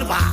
இருப்பா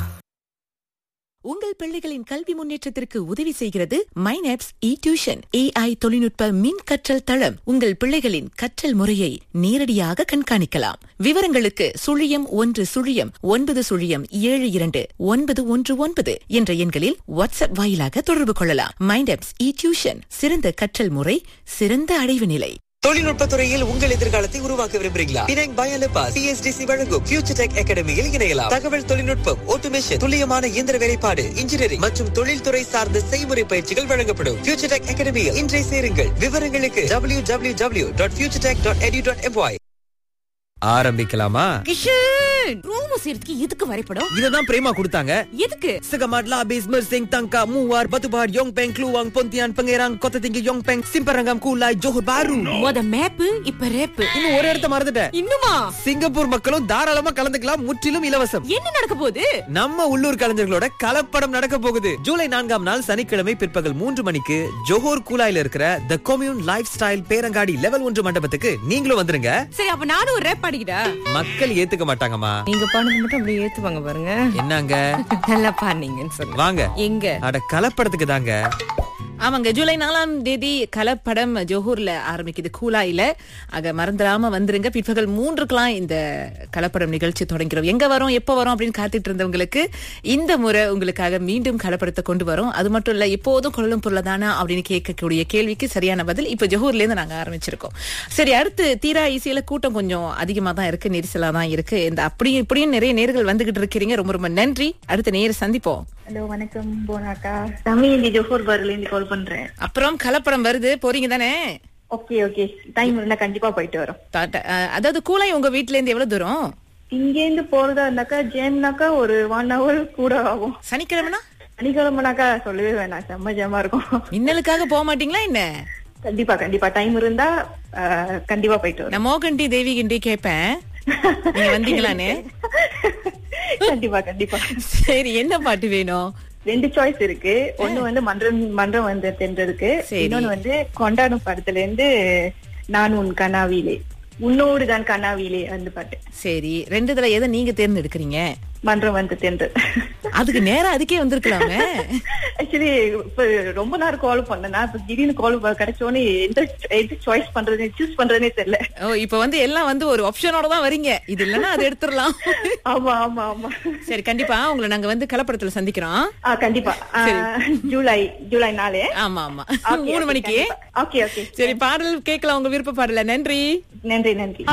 உங்கள் பிள்ளைகளின் கல்வி முன்னேற்றத்திற்கு உதவி செய்கிறது மைனாப்ஸ் இ டியூஷன் ஏஐ தொழில்நுட்ப மின் கற்றல் தளம் உங்கள் பிள்ளைகளின் கற்றல் முறையை நேரடியாக கண்காணிக்கலாம் விவரங்களுக்கு சுழியம் ஒன்று சுழியம் ஒன்பது சுழியம் ஏழு இரண்டு ஒன்பது ஒன்று ஒன்பது என்ற எண்களில் வாட்ஸ்அப் வாயிலாக தொடர்பு கொள்ளலாம் மைண்டாப்ஸ் இ டியூஷன் சிறந்த கற்றல் முறை சிறந்த அடைவு நிலை தொழில்நுட்ப துறையில் உங்கள் எதிர்காலத்தை உருவாக்க விரும்புகிறீங்களா பினாங் பயலபா சிஎஸ்டிசி வழங்கும் ஃபியூச்சர் டெக் அகாடமியில் இணையலாம் தகவல் தொழில்நுட்பம் ஆட்டோமேஷன் துல்லியமான இயந்திர வேலைப்பாடு இன்ஜினியரிங் மற்றும் தொழில்துறை சார்ந்த செய்முறை பயிற்சிகள் வழங்கப்படும் ஃபியூச்சர் டெக் அகாடமியில் இன்றை சேருங்கள் விவரங்களுக்கு W W W dot future tech dot edu dot M Y ஆரம்பிக்கலாமா கிஷன் ரூம் செய்யறதுக்கு எதுக்கு வரைபடம் இததான் பிரேமா கொடுத்தாங்க எதுக்கு Segamatla Bismer Singh Tangka Muar Batubar Yong Peng Kluang Pontian Pangerang Kota Tinggi Yong Peng Simparangam Kulai Johor Bahru மொத மேப்பு இப்ப ரேப்பு இன்னும் ஒரு இடத்த மறந்துட்டேன் இன்னுமா சிங்கப்பூர் மக்களும் தாராளமா கலந்துக்கலாம் முற்றிலும் இலவசம் என்ன நடக்க போகுது நம்ம உள்ளூர் கலைஞர்களோட கலப்படம் நடக்க போகுது ஜூலை நான்காம் நாள் சனிக்கிழமை பிற்பகல் மூன்று மணிக்கு ஜோஹர் கூலாயில இருக்கிற த கொம்யூன் லைஃப் ஸ்டைல் பேரங்காடி லெவல் ஒன்று மண்டபத்துக்கு நீங்களும் வந்துருங்க சரி அப்ப நானும் ஒரு ரேப் பாடிக்கிட்டா மக்கள் ஏத்துக்க மாட்டாங்கம்மா நீங்க பாடுறது மட்டும் அப்படியே ஏத்துவாங்க பாருங்க என்னங்க நல்லா பாடுனீங்கன்னு சொல்லுங்க வாங்க எங்க அட கலப்படத்துக்கு தாங்க ஆமாங்க ஜூலை நாலாம் தேதி கலப்படம் ஜோஹூர்ல ஆரம்பிக்குது கூலாயில ஆக மறந்துடாம வந்துருங்க பிற்பகல் மூன்றுக்கெல்லாம் இந்த கலப்படம் நிகழ்ச்சி தொடங்கிறோம் எங்க வரோம் எப்ப வரோம் அப்படின்னு காத்துட்டு இருந்தவங்களுக்கு இந்த முறை உங்களுக்காக மீண்டும் கலப்படத்தை கொண்டு வரோம் அது மட்டும் இல்ல எப்போதும் கொள்ளும் பொருளதானா அப்படின்னு கேட்கக்கூடிய கேள்விக்கு சரியான பதில் இப்ப ஜோஹூர்ல இருந்து நாங்க ஆரம்பிச்சிருக்கோம் சரி அடுத்து தீரா இசையில கூட்டம் கொஞ்சம் அதிகமா தான் இருக்கு நெரிசலா தான் இருக்கு இந்த அப்படியும் இப்படியும் நிறைய நேர்கள் வந்துகிட்டு இருக்கிறீங்க ரொம்ப ரொம்ப நன்றி அடுத்த நேர சந்திப்போம் ஹலோ வணக்கம் போனாக்கா தமிழ் இந்த ஜோஹர் பார்ல இருந்து கால் பண்றேன் அப்புறம் கலப்படம் வருது போறீங்க தானே ஓகே ஓகே டைம் இருந்தா கண்டிப்பா போயிட்டு வரோம் தாட்ட- அஹ், அதாவது கூலாய் உங்க வீட்ல இருந்து எவ்வளவு தூரம் இங்க இருந்து போறதா இருந்தாக்கா ஜேம்னாக்கா ஒரு ஒன் ஹவர் கூட ஆகும் சனிக்கிழமைனா சனிக்கிழமைனாக்கா சொல்லவே வேணாம் செம்ம ஜேமா இருக்கும் மின்னலுக்காக போக மாட்டீங்களா என்ன கண்டிப்பா கண்டிப்பா டைம் இருந்தா அஹ், கண்டிப்பா போயிட்டு வரோம் நான் மோகண்டி தேவி கிண்டி கேட்பேன் நீங்க வந்தீங்களான்னு கண்டிப்பா கண்டிப்பா சரி என்ன பாட்டு வேணும் ரெண்டு சாய்ஸ் இருக்கு ஒண்ணு வந்து மன்றம் மன்றம் வந்து தென்றதுக்கு சரி. இன்னொன்னு வந்து கொண்டாடும் படத்துல இருந்து நான் உன் கனாவிலே உன்னோடு தான் கனாவிலே அந்த பாட்டு சரி ரெண்டு இதுல எதை நீங்க தேர்ந்தெடுக்கிறீங்க மன்றம் வந்து தென்று அதுக்கு நேரா அதுக்கே வந்திருக்கலாமே ஆக்சுவலி இப்ப ரொம்ப நேரம் கால் பண்ணனா இப்ப திடீர்னு கால் கிடைச்சோன்னு எந்த எது சாய்ஸ் பண்றது சூஸ் பண்றதுனே தெரியல ஓ இப்ப வந்து எல்லாம் வந்து ஒரு ஆப்ஷனோட தான் வரீங்க இது இல்லைன்னா அது எடுத்துடலாம் ஆமா ஆமா ஆமா சரி கண்டிப்பா உங்களை நாங்க வந்து கலப்படத்துல சந்திக்கிறோம் ஆ கண்டிப்பா ஆ, ஜூலை ஜூலை நாலு ஆமா ஆமா மூணு மணிக்கு ஓகே ஓகே சரி பாடல் கேட்கலாம் உங்க விருப்ப பாடல நன்றி நன்றி நன்றி